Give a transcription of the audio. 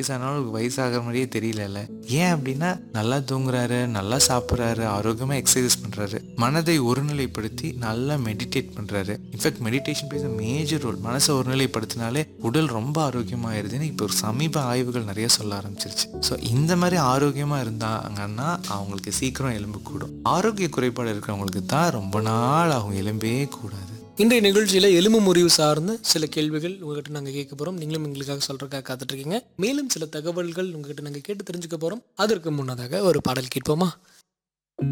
வயசானாலும் அவருக்கு வயசாகிற மாதிரியே தெரியல ஏன் அப்படின்னா நல்லா தூங்குறாரு நல்லா சாப்பிட்றாரு ஆரோக்கியமாக எக்ஸசைஸ் பண்ணுறாரு மனதை ஒருநிலைப்படுத்தி நல்லா மெடிடேட் பண்ணுறாரு in fact meditation plays major role மனசை ஒருநிலைப்படுத்தினாலே உடல் ரொம்ப ஆரோக்கியமாயிருதுன்னு இப்போ ஒரு சமீப ஆய்வுகள் நிறைய சொல்ல ஆரம்பிச்சிருச்சு ஸோ இந்த மாதிரி ஆரோக்கியமாக இருந்தாங்கன்னா அவங்களுக்கு சீக்கிரம் எலும்பு கூடும் ஆரோக்கிய குறைபாடு இருக்கிறவங்களுக்கு தான் ரொம்ப நாள் அவங்க எலும்பே கூடாது இன்றைய நிகழ்ச்சியில் எலும்பு முறிவு சார்ந்து சில கேள்விகள் உங்ககிட்ட நாங்கள் கேட்க போகிறோம் நீங்களும் எங்களுக்காக சொல்கிறக்காக காத்துட்ருக்கீங்க மேலும் சில தகவல்கள் உங்ககிட்ட நாங்கள் கேட்டு தெரிஞ்சுக்க போகிறோம் அதற்கு முன்னதாக ஒரு பாடல் கேட்போமா